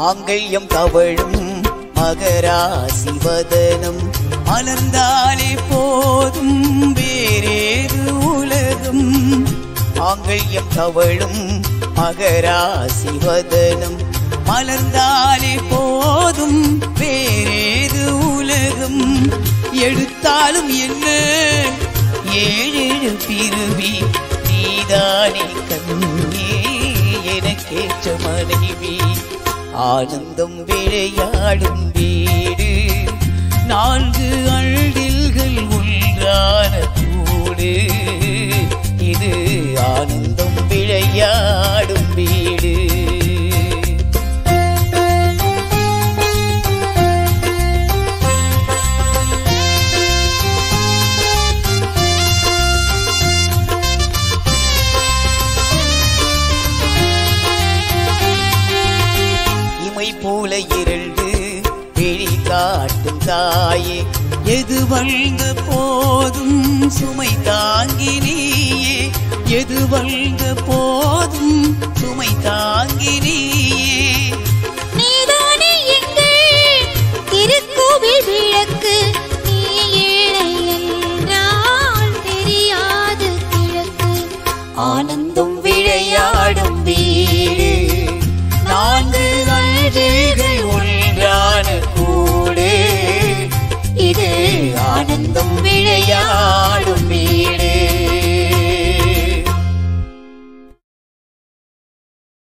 மாங்கல்யம் தவழும் மகராசி வதனம் மலர்ந்தாலே போதும் வேறேது உலகம் மாங்கல்யம் தவழும் மகராசி வதனம் மலர்ந்தாலே போதும் வேறேது உலகம் எடுத்தாலும் என்ன ஏழேழு பிறவி நீதானே கண்ணே எனக்கேற்ற மனைவி ஆனந்தம் விளையாடும் வீடு நான்கு அழில்கள் ஒன்றான கூடு இது ஆனந்தம் விளையாடும் வீடு இமை போல இரண்டு விழி காட்டும் தாயே எது வந்த போதும் சுமை தாங்கி நீயே எது வந்த போதும் சுமை தாங்கி நீயே